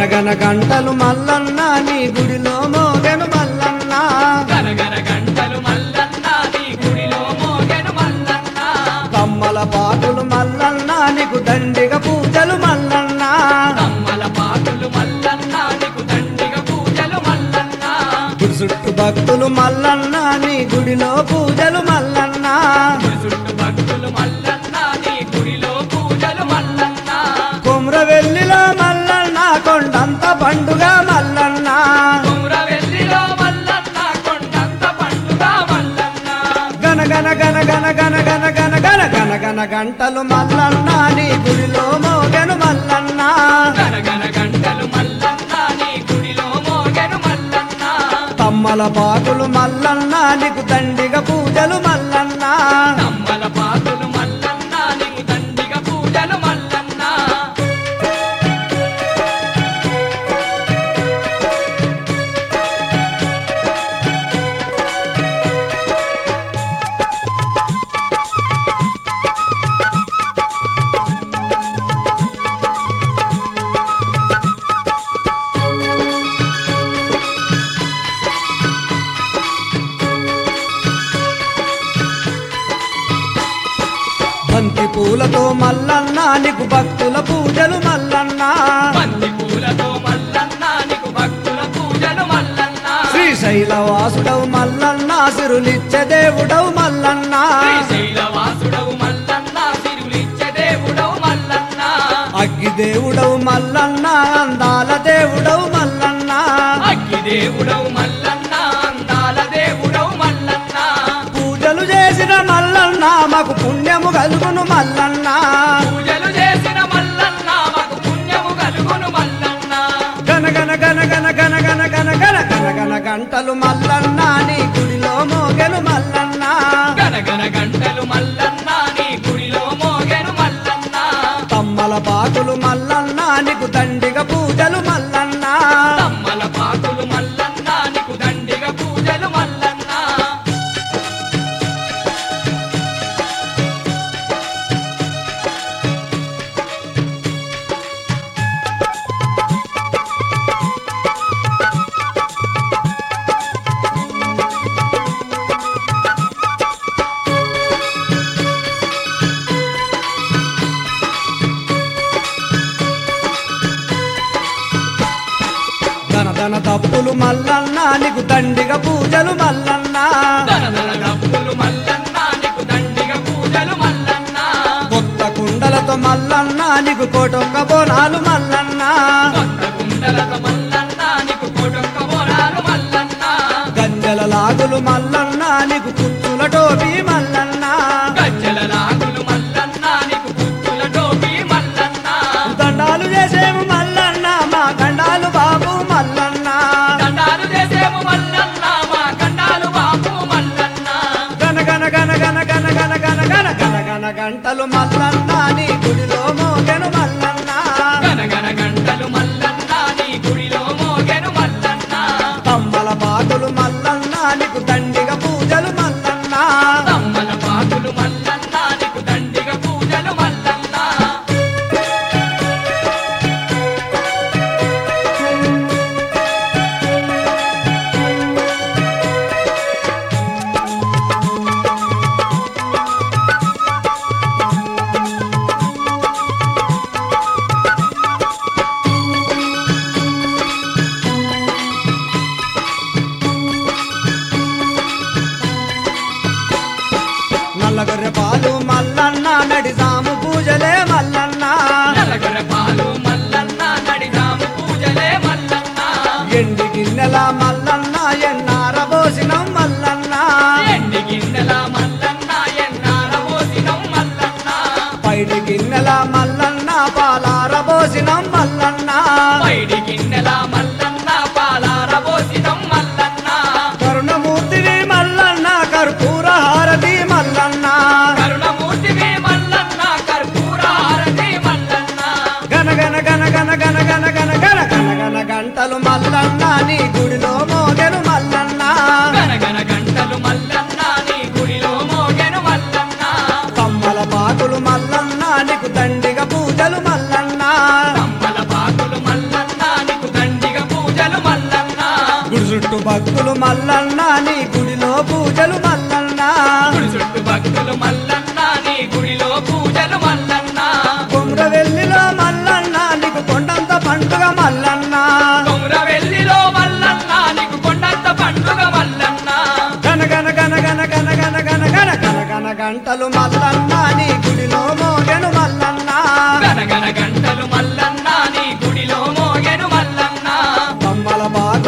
గనగన గంటలు మల్లన్న నీ గుడిలో మోగెను మల్లన్న గనగన గంటలు మల్లన్న నీ గుడిలో మోగెను మల్లన్న కమ్మల పాటులు మల్లన్న నీకు దండిగ పూజలు మల్లన్న కమ్మల పాటలు మల్లన్న నీకు దండిగ పూజలు మల్లన్న గుడి చుట్టూ భక్తులు మల్లన్న నీ గుడిలో పూజలు మల్లన్న గుడి చుట్టూ భక్తులు మల్లన్న నీ గుడిలో పూజలు మల్లన్న కుమ్రవెల్లిలో మల్లన్న కొండంత పండుగ మల్లన్న కుమ్రవెల్లిలో మల్లన్న కొండంత పండుగ మల్లన్న గనగన గన గన గన గన గన గన గన గన గంటలు మల్లన్న నీ గుడిలో మోగెను మల్లన్న గనగన గంటలు మల్లన్న నీ గుడిలో మోగెను మల్లన్న తమ్మల పాకులు మల్లన్న నీకు దండిగ పూజలు మల్లన్న కమ్మల పాటలు మల్లన్న నీకు దండిగ పూజలు మల్లన్న బంతి పూలతో మల్లన్న నీకు భక్తుల పూజలు మల్లన్న బంతి పూలతో మల్లన్న నీకు భక్తుల పూజలు మల్లన్న శ్రీశైల వాసుడవు మల్లన్న సిరులిచ్చే దేవుడవు మల్లన్న శ్రీశైలవాసుడవు మల్లన్న సిరులిచ్చే దేవుడవు మల్లన్న అగ్గి దేవుడవు మల్లన్న అందాల దేవుడవు మల్లన్న అగ్గి దేవుడవు మల్లన్న అందాల దేవుడవు మల్లన్న పూజలు చేసిన మల్లన్న మాకు పుణ్యము కలుగును మల్లన్న పూజలు చేసిన మల్లన్న మాకు పుణ్యము కలుగును మల్లన్న గన గన గన గన గన గన గన గన గన గన గంటలు మల్లన్న నీ గుడిలో మోగెను మల్లన్న గనగన గంటలు మల్లన్న నీ గుడిలో మోగెను మల్లన్న తమ్మల పాకులు మల్లన్న నీకు దండిగ పూజలు మల్లన్న తమ్మల పాకులు మల్లన్న నీకు దండిగ పూజలు మల్లన్న ధన ధన తప్పులు మల్లన్న నీకు దండిగ పూజలు మల్లన్న దనదన డప్పులు మల్లన్న నీకు దండిగ పూజలు మల్లన్న కొత్త కుండలతో మల్లన్న నీకు కోటొక్క బోనాలు మల్లన్న కొత్త కుండలత మల్లన్న నీకు కొడుక బోనాలు మల్లన్న గంజల లాగులు మల్లన్న నీకు కుచ్చుల టోపీ మల్లన్న గజ్జల నాగులు మల్లన్న నీకు పుత్తుల టోపీ మల్లన్న దండాలు చేసేము మల్లన్న మా గండాలు బాబు మల్లన్న దండాలు చేసేము మల్లన్న మా కండాలు బాపు మల్లన్న గన గన గన గన గన గన గన గన గన గన గంటలు మల్లన్న నీ గుడిలో మోగెను మల్లన్న గనగన గంటలు మల్లన్న నీ గుడిలో మోగెను మల్లన్న తమ్మల పాకులు మల్లన్న నీకు దండిగ పూజలు మల్లన్న తమ్మ మల్లన్న నీ గుడిలో పూజలు మల్లన్న గుడి చుట్టూ భక్తులు మల్లన్న నీ గుడిలో పూజలు మల్లన్న కుమ్రవెల్లిలో మల్లన్న నీకు కొండంత పండుగ మల్లన్న కొమ్రవెల్లిలో మల్లన్న నీకు కొండంత పండుగ మల్లన్న గన గన గన గన గన గన గన గన గన గన గంటలు మల్లన్న నీ గుడిలో మోగెను మల్లన్న గనగన గంటలు మల్లన్న నీ గుడిలో మోగెను మల్లన్న బొమ్మల బాగా